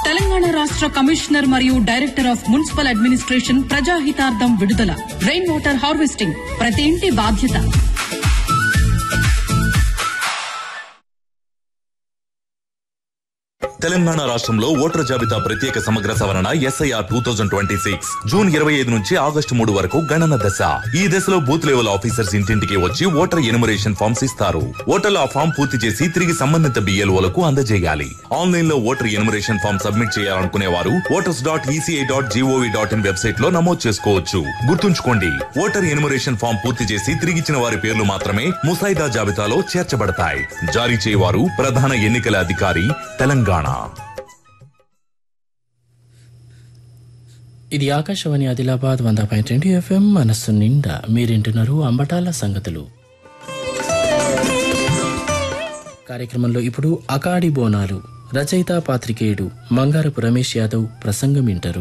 తెలంగాణ రాష్ట్ర కమిషనర్ మరియు director of municipal administration ప్రజాహితార్థం విడుదల రెయిన్ వాటర్ హార్వెస్టింగ్ ప్రతి ఇంటి బాధ్యత తెలంగాణ రాష్ట్రంలో ఓటర్ జాబితా ప్రత్యేక సమగ్ర సవరణ SIR two thousand twenty six June ఇరవై ఐదు నుంచి ఆగస్టు మూడు వరకు గణన దశ ఈ దశలో బూత్ లెవెల్ ఆఫీసర్స్ ఇంటింటికి వచ్చి ఓటర్ ఎనుమరేషన్ ఫామ్స్ ఇస్తారు ఓటర్లు ఆ ఫామ్ పూర్తి చేసి తిరిగి సంబంధిత బిఎల్ఓలకు అందజేయాలి ఆన్లైన్ లో ఓటర్ ఎనుమరేషన్ ఫామ్ సబ్మిట్ చేయాలనుకునే వారు voters dot ECI dot GOV dot in website లో నమోదు చేసుకోవచ్చు గుర్తుంచుకోండి ఓటర్ ఎనుమరేషన్ ఫామ్ పూర్తి చేసి తిరిగిచ్చిన వారి పేర్లు మాత్రమే ముసాయిదా జాబితాలో చేర్చబడతాయి జారీ చేయవారు ప్రధాన ఎన్నికల అధికారి తెలంగాణ ఇది ఆకాశవాణి ఆదిలాబాద్ వంద పాయింట్ రెండు ఎఫ్ఎం మనస్సు నిండా మీరింటున్నారు అంబటాల సంగతులు కార్యక్రమంలో ఇప్పుడు అకాడి బోనాలు రచయిత పాత్రికేయుడు మంగారపు రమేష్ యాదవ్ ప్రసంగం వింటారు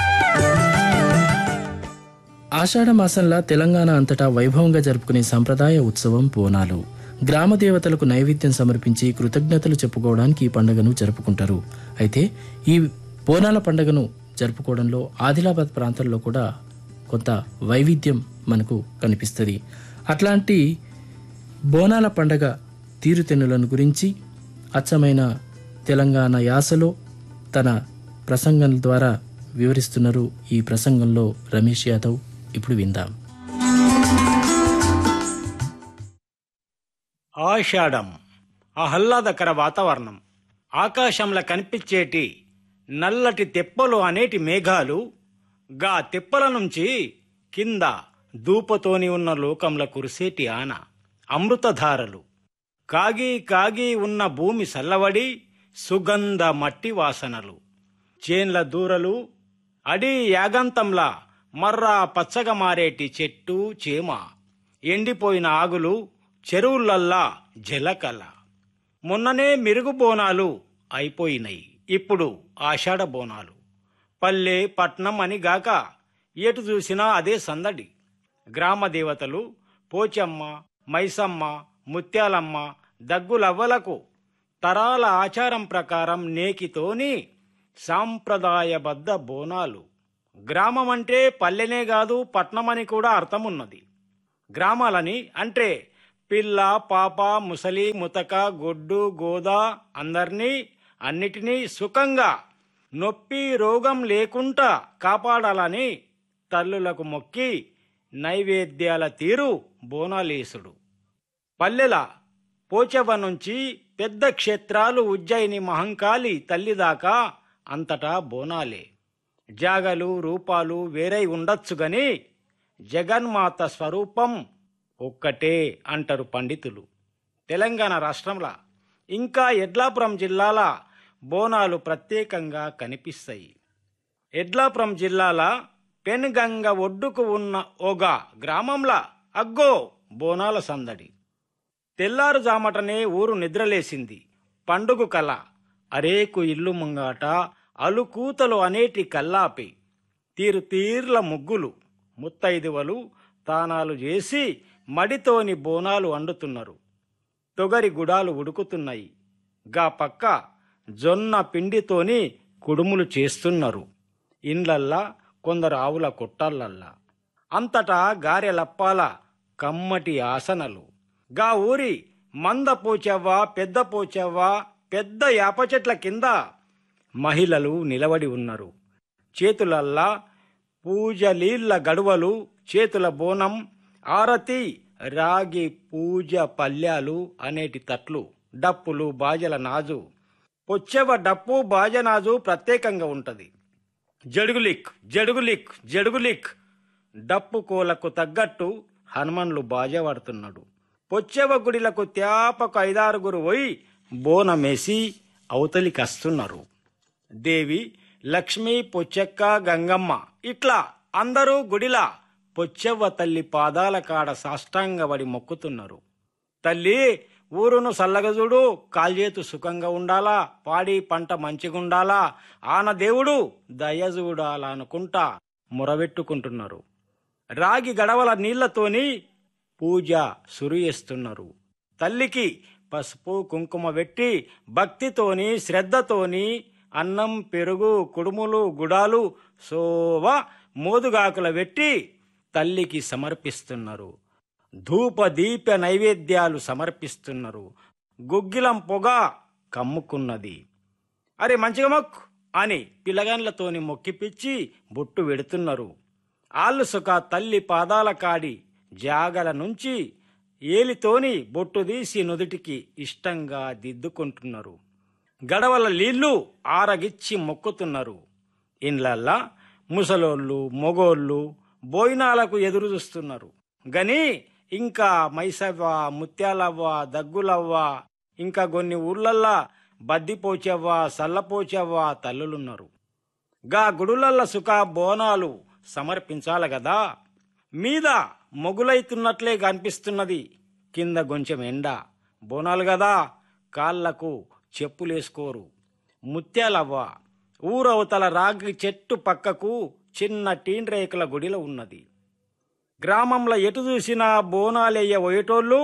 ఆషాఢ మాసంలో తెలంగాణ అంతటా వైభవంగా జరుపుకునే సంప్రదాయ ఉత్సవం బోనాలు గ్రామ దేవతలకు నైవేద్యం సమర్పించి కృతజ్ఞతలు చెప్పుకోవడానికి ఈ పండుగను జరుపుకుంటారు అయితే ఈ బోనాల పండుగను జరుపుకోవడంలో ఆదిలాబాద్ ప్రాంతంలో కూడా కొంత వైవిధ్యం మనకు కనిపిస్తుంది అట్లాంటి బోనాల పండగ తీరుతెన్నులను గురించి అచ్చమైన తెలంగాణ యాసలో తన ప్రసంగం ద్వారా వివరిస్తున్నారు ఈ ప్రసంగంలో రమేష్ యాదవ్ ఇప్పుడు విందాం ఆషాఢం ఆహ్లాదకర వాతావరణం ఆకాశంలో కనిపించేటి నల్లటి తెప్పలు అనేటి మేఘాలు గా తెప్పల నుంచి కింద దూపతోని ఉన్న లోకంలో కురిసేటి ఆన అమృతధారలు కాగి కాగి ఉన్న భూమి సల్లవడి సుగంధ మట్టి వాసనలు చేన్ల దూరలు అడి యాగంతంలా మర్రా పచ్చగా మారేటి చెట్టు చేమ ఎండిపోయిన ఆగులు చెరువులల్లా జలకల మొన్ననే మెరుగు బోనాలు అయిపోయినాయి ఇప్పుడు ఆషాఢ బోనాలు పల్లె పట్నం అని గాక ఎటు చూసినా అదే సందడి గ్రామ దేవతలు పోచమ్మ మైసమ్మ ముత్యాలమ్మ దగ్గులవ్వలకు తరాల ఆచారం ప్రకారం నేకితోని సాంప్రదాయబద్ధ బోనాలు గ్రామం అంటే పల్లెనే కాదు పట్నమని కూడా అర్థమున్నది గ్రామాలని అంటే పిల్ల పాప ముసలి ముతక గొడ్డు గోద అందర్నీ అన్నిటినీ సుఖంగా నొప్పి రోగం లేకుండా కాపాడాలని తల్లులకు మొక్కి నైవేద్యాల తీరు బోనాలేసుడు పల్లెల పోచవ నుంచి పెద్ద క్షేత్రాలు ఉజ్జయిని మహంకాళి తల్లిదాకా అంతటా బోనాలే జాగలు రూపాలు వేరై ఉండొచ్చు గని జగన్మాత స్వరూపం ఒక్కటే అంటారు పండితులు తెలంగాణ రాష్ట్రంలో ఇంకా ఎడ్లాపురం జిల్లాల బోనాలు ప్రత్యేకంగా కనిపిస్తాయి ఎడ్లాపురం జిల్లాల పెనుగంగ ఒడ్డుకు ఉన్న ఒక గ్రామంలో అగ్గో బోనాల సందడి తెల్లారుజామటనే ఊరు నిద్రలేసింది పండుగ కల అరేకు ఇల్లు ముంగాట అలుకూతలు అనేటి కల్లాపి తీరు తీర్ల ముగ్గులు ముత్తైదువలు తానాలు చేసి మడితోని బోనాలు వండుతున్నారు తొగరి గుడాలు ఉడుకుతున్నాయి గా పక్క జొన్న పిండితోని కుడుములు చేస్తున్నారు ఇండ్లల్లా కొందరు ఆవుల కొట్టాలల్లా అంతటా గారెలప్పాల కమ్మటి ఆసనలు గా ఊరి మంద పోచెవ్వ పెద్ద పోచెవ్వ పెద్ద యాప చెట్ల కింద మహిళలు నిలబడి ఉన్నారు చేతులల్లా పూజలీళ్ల గడువలు చేతుల బోనం ఆరతి రాగి పూజ పల్యాలు అనేటి తట్లు డప్పులు బాజల నాజు పొచ్చెవ డప్పు బాజనాజు ప్రత్యేకంగా ఉంటది జడుగులిక్ జడుగులిక్ జడుగులిక్ డప్పు కోలకు తగ్గట్టు హనుమన్లు బాజ పడుతున్నాడు పొచ్చెవ గుడిలకు త్యాపకు ఐదారుగురు పోయి బోనమేసి అవతలికి వస్తున్నారు దేవి లక్ష్మి పొచ్చెక్క గంగమ్మ ఇట్లా అందరూ గుడిలా పొచ్చెవ్వ తల్లి పాదాల కాడ సాష్టాంగబడి మొక్కుతున్నారు తల్లి ఊరును సల్లగజుడు కాల్చేతు సుఖంగా ఉండాలా పాడి పంట మంచిగుండాలా ఆన దేవుడు దయజూడాలా అనుకుంటా మొరబెట్టుకుంటున్నారు రాగి గడవల నీళ్లతోని పూజ సురియేస్తున్నారు తల్లికి పసుపు కుంకుమ పెట్టి భక్తితోని శ్రద్ధతోని అన్నం పెరుగు కుడుములు గుడాలు సోవ మోదుగాకుల పెట్టి తల్లికి సమర్పిస్తున్నారు ధూప దీప నైవేద్యాలు సమర్పిస్తున్నారు గుగ్గిలం పొగ కమ్ముకున్నది అరే మంచిగా మొక్కు అని పిల్లగాన్లతోని మొక్కిపిచ్చి బొట్టు వెడుతున్నారు ఆళ్ళు సుఖ తల్లి పాదాల కాడి జాగల నుంచి ఏలితోని బొట్టు తీసి నుదుటికి ఇష్టంగా దిద్దుకుంటున్నారు గడవల నీళ్లు ఆరగిచ్చి మొక్కుతున్నారు ఇండ్లల్లా ముసలోళ్ళు మొగోళ్ళు బోయినాలకు ఎదురు చూస్తున్నారు గని ఇంకా మైసవ్వ ముత్యాలవ్వ దగ్గులవ్వ ఇంకా కొన్ని ఊర్లల్లా బద్దిపోచవ్వ సల్లపోచవ్వ తల్లులున్నారు గా గుడులల్ల సుఖ బోనాలు సమర్పించాల గదా మీద మొగులైతున్నట్లే కనిపిస్తున్నది కింద కొంచెం ఎండ బోనాలు గదా కాళ్లకు చెప్పులేసుకోరు ముత్యాలవ్వ ఊరవతల రాగి చెట్టు పక్కకు చిన్న టీండ్రేకుల గుడిలో ఉన్నది గ్రామంలో ఎటు చూసినా బోనాలయ్య పోయేటోళ్ళు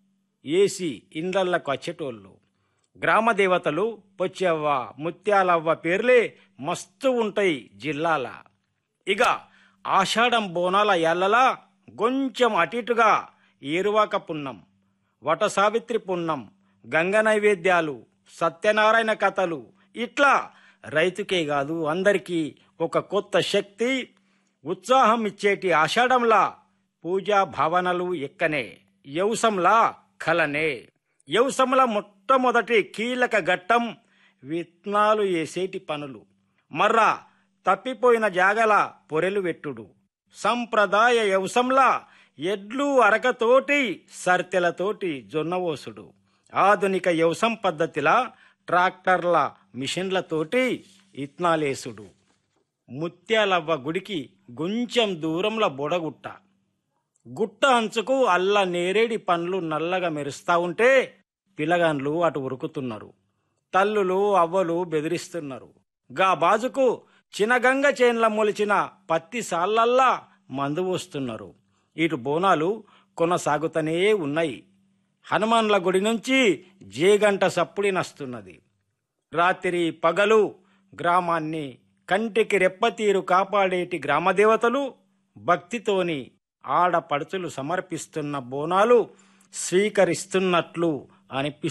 ఏసి ఇండ్లళ్ళకు వచ్చేటోళ్ళు గ్రామ దేవతలు పొచ్చవ్వ ముత్యాలవ్వ పేర్లే మస్తు ఉంటాయి జిల్లాల ఇక ఆషాఢం బోనాల ఎల్లలా కొంచెం అటిటుగా ఏరువాక పున్నం వట సావిత్రి పున్నం గంగ నైవేద్యాలు సత్యనారాయణ కథలు ఇట్లా రైతుకే కాదు అందరికీ ఒక కొత్త శక్తి ఉత్సాహం ఇచ్చేటి ఆషాఢంలా పూజా భావనలు ఎక్కనే యవసంలా కలనే యవసంల మొట్టమొదటి కీలక ఘట్టం విత్నాలు వేసేటి పనులు మర్రా తప్పిపోయిన జాగల పొరెలు వెట్టుడు సంప్రదాయ యవసంలా ఎడ్లు అరకతోటి సర్తెలతోటి జొన్నవోసుడు ఆధునిక వ్యవసాయ పద్ధతిలా ట్రాక్టర్ల మిషన్లతోటి ఇత్నాలేసుడు ముత్యాలవ్వ గుడికి కొంచెం దూరంలో బొడగుట్ట గుట్ట అంచుకు అల్ల నేరేడి పండ్లు నల్లగా మెరుస్తా ఉంటే పిలగాన్లు అటు ఉరుకుతున్నారు తల్లులు అవ్వలు బెదిరిస్తున్నారు గా బాజుకు చినగంగ చేన్ల మొలిచిన పత్తి సాళ్లల్లా మందు వస్తున్నారు ఇటు బోనాలు కొనసాగుతూనే ఉన్నాయి హనుమాన్ల గుడి నుంచి జేగంట సప్పుడి నస్తున్నది రాత్రి పగలు గ్రామాన్ని కంటికి రెప్పతీరు కాపాడేటి గ్రామదేవతలు భక్తితోని ఆడపడుచులు సమర్పిస్తున్న బోనాలు స్వీకరిస్తున్నట్లు అనిపిస్తుంది